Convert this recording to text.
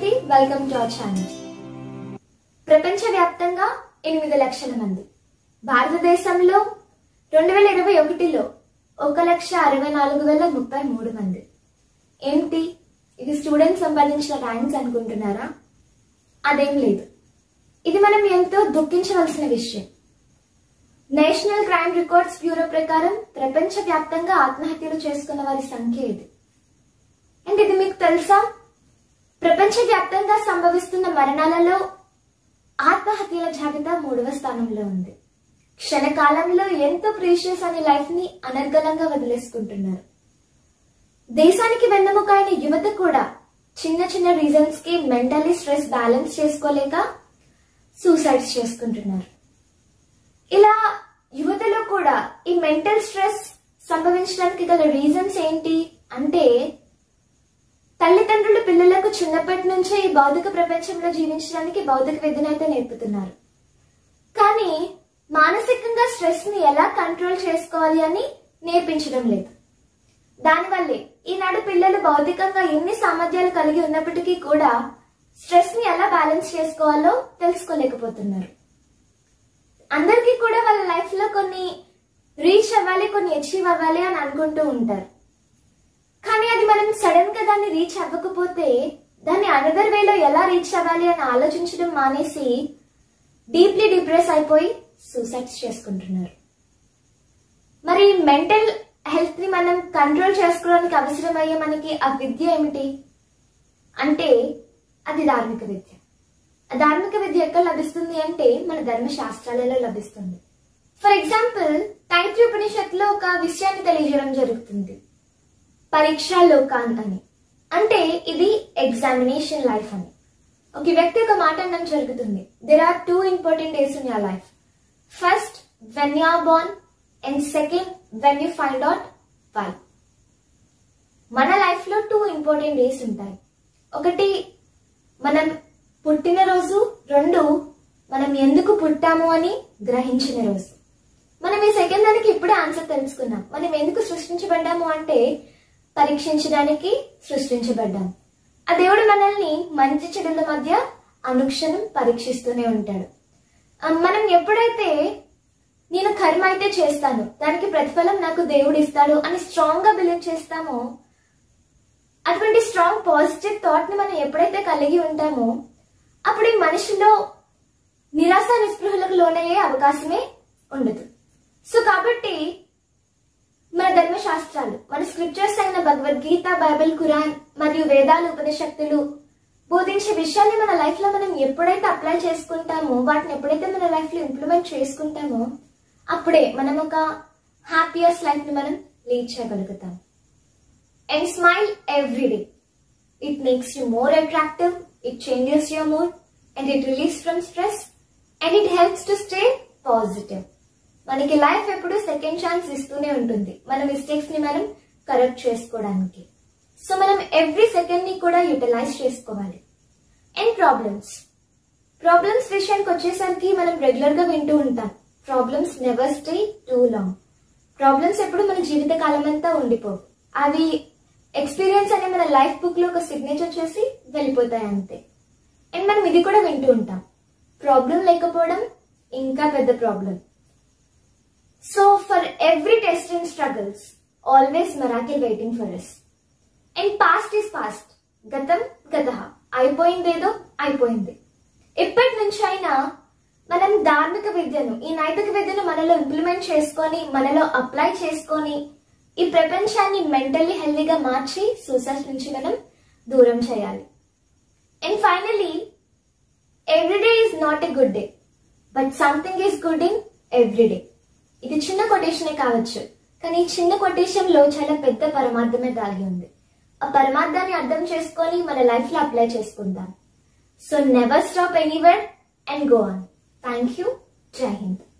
Preethi welcome to our channel ప్రపంచవ్యాప్తంగా ఎనిమిది లక్షల మంది భారతదేశంలో రెండు వేల ఇరవై ఒకటిలో ఒక లక్ష అరవై నాలుగు వేల ముప్పై మూడు మంది ఏంటి ఇది స్టూడెంట్స్ సంపాదించిన ర్యాంక్స్ అనుకుంటున్నారా అదేం లేదు ఇది మనం ఎంతో దుఃఖించవలసిన విషయం నేషనల్ క్రైమ్ రికార్డ్స్ బ్యూరో ప్రకారం ప్రపంచవ్యాప్తంగా ఆత్మహత్యలు చేసుకున్న వారి సంఖ్య ఇది అండ్ ఇది మీకు తెలుసా ప్రపంచవ్యాప్తంగా సంభవిస్తున్న మరణాలలో ఆత్మహత్యల జాబితా మూడవ స్థానంలో ఉంది క్షణకాలంలో ఎంతో ప్రీషియస్ అనే లైఫ్ ని అనర్గళంగా వదిలేసుకుంటున్నారు దేశానికి వెన్నెముక అయిన యువత కూడా చిన్న చిన్న రీజన్స్ కి మెంటలీ స్ట్రెస్ బ్యాలెన్స్ చేసుకోలేక సూసైడ్స్ చేసుకుంటున్నారు ఇలా యువతలో కూడా ఈ మెంటల్ స్ట్రెస్ సంభవించడానికి గల రీజన్స్ ఏంటి అంటే తల్లిదండ్రులు పిల్లలకు చిన్నప్పటి నుంచే ఈ భౌతిక ప్రపంచంలో జీవించడానికి భౌతిక విద్యను అయితే నేర్పుతున్నారు కానీ మానసికంగా స్ట్రెస్ ని ఎలా కంట్రోల్ చేసుకోవాలి అని నేర్పించడం లేదు దానివల్లే ఈనాడు పిల్లలు భౌతికంగా ఎన్ని సామర్థ్యాలు కలిగి ఉన్నప్పటికీ కూడా స్ట్రెస్ ని ఎలా బ్యాలెన్స్ చేసుకోవాలో తెలుసుకోలేకపోతున్నారు అందరికీ కూడా వాళ్ళ లైఫ్ లో కొన్ని రీచ్ అవ్వాలి కొన్ని అచీవ్ అవ్వాలి అని అనుకుంటూ ఉంటారు కానీ అది మనం సడన్ గా దాన్ని రీచ్ అవ్వకపోతే దాన్ని అనదర్ వేలో ఎలా రీచ్ అవ్వాలి అని ఆలోచించడం మానేసి డీప్లీ డిప్రెస్ అయిపోయి సూసైడ్స్ చేసుకుంటున్నారు మరి మెంటల్ హెల్త్ ని మనం కంట్రోల్ చేసుకోవడానికి అవసరమయ్యే మనకి ఆ విద్య ఏమిటి అంటే అది ధార్మిక విద్య ఆ ధార్మిక విద్య ఎక్కడ లభిస్తుంది అంటే మన ధర్మ శాస్త్రాలలో లభిస్తుంది ఫర్ ఎగ్జాంపుల్ తైత్రి ఉపనిషత్తులో ఒక విషయాన్ని తెలియజేయడం జరుగుతుంది పరీక్ష లోకాంత్ అని అంటే ఇది ఎగ్జామినేషన్ లైఫ్ అని ఒక వ్యక్తి ఒక మాట అనడం జరుగుతుంది there are two important days in your life first when you are born and second when you find out why మన లైఫ్ లో టూ ఇంపార్టెంట్ డేస్ ఉంటాయి ఒకటి మనం పుట్టిన రోజు రెండు మనం ఎందుకు పుట్టాము అని గ్రహించిన రోజు మనం ఈ సెకండ్ దానికి ఇప్పుడే ఆన్సర్ తెలుసుకున్నాం మనం ఎందుకు సృష్టించబడ్డాము అంటే పరీక్షించడానికి సృష్టించబడ్డాం ఆ దేవుడు మనల్ని మంచి చెడుల మధ్య అనుక్షణం పరీక్షిస్తూనే ఉంటాడు ఆ, మనం ఎప్పుడైతే నేను కర్మ అయితే చేస్తాను దానికి ప్రతిఫలం నాకు దేవుడు ఇస్తాడు అని స్ట్రాంగ్ గా బిలీవ్ చేస్తామో అటువంటి స్ట్రాంగ్ పాజిటివ్ థాట్ ని మనం ఎప్పుడైతే కలిగి ఉంటామో అప్పుడు ఈ మనిషిలో నిరాశ నిస్పృహలకు లోనయ్యే అవకాశమే ఉండదు సో కాబట్టి మన ధర్మశాస్త్రాలు మన స్క్రిప్చర్స్ అయిన భగవద్గీత బైబిల్ ఖురాన్ మరియు వేదాలు ఉపనిషత్తులు బోధించే విషయాన్ని మన లైఫ్ లో మనం ఎప్పుడైతే అప్లై చేసుకుంటామో వాటిని ఎప్పుడైతే మన లైఫ్ లో ఇంప్లిమెంట్ చేసుకుంటామో అప్పుడే మనం ఒక హ్యాపీయెస్ట్ లైఫ్ ని మనం లీడ్ చేయగలుగుతాం and smile every day it makes you more attractive it changes your mood and it release from stress and it helps to stay positive మనకి లైఫ్ ఎప్పుడు సెకండ్ ఛాన్స్ ఇస్తూనే ఉంటుంది మన మిస్టేక్స్ ని మనం కరెక్ట్ చేసుకోవడానికి సో మనం ఎవ్రీ సెకండ్ ని కూడా యూటిలైజ్ చేసుకోవాలి అండ్ ప్రాబ్లమ్స్ ప్రాబ్లమ్స్ విషయానికి వచ్చేసరికి మనం రెగ్యులర్ గా వింటూ ఉంటాం problems never stay too long problems ఎప్పుడు మన జీవిత కాలం అంతా ఉండిపోవు అవి ఎక్స్పీరియన్స్ అనే మన లైఫ్ బుక్ లో ఒక సిగ్నేచర్ చేసి వెళ్ళిపోతాయి అంతే అండ్ మనం ఇది కూడా వింటూ ఉంటాం ప్రాబ్లం లేకపోవడం ఇంకా పెద్ద problem so for every test and struggles always miracle waiting for us and past is past గతం గత అయిపోయిందేదో అయిపోయింది ఇప్పటి నుంచి అయినా మనం ధార్మిక విద్యను ఈ నైతిక విద్యను మనలో ఇంప్లిమెంట్ చేసుకొని మనలో అప్లై చేసుకొని ఈ ప్రపంచాన్ని మెంటల్లీ హెల్దీగా మార్చి సూసైడ్ నుంచి మనం దూరం చేయాలి and finally everyday is not a good day but something is good in everyday ఇది చిన్న కొటేషనే కావచ్చు కానీ ఈ చిన్న కొటేషన్ లో చాలా పెద్ద పరమార్థమే దాగి ఉంది ఆ పరమార్థాన్ని అర్థం చేసుకొని మన లైఫ్ లో అప్లై చేసుకుందాం so never stop anywhere and go on thank you Jai Hind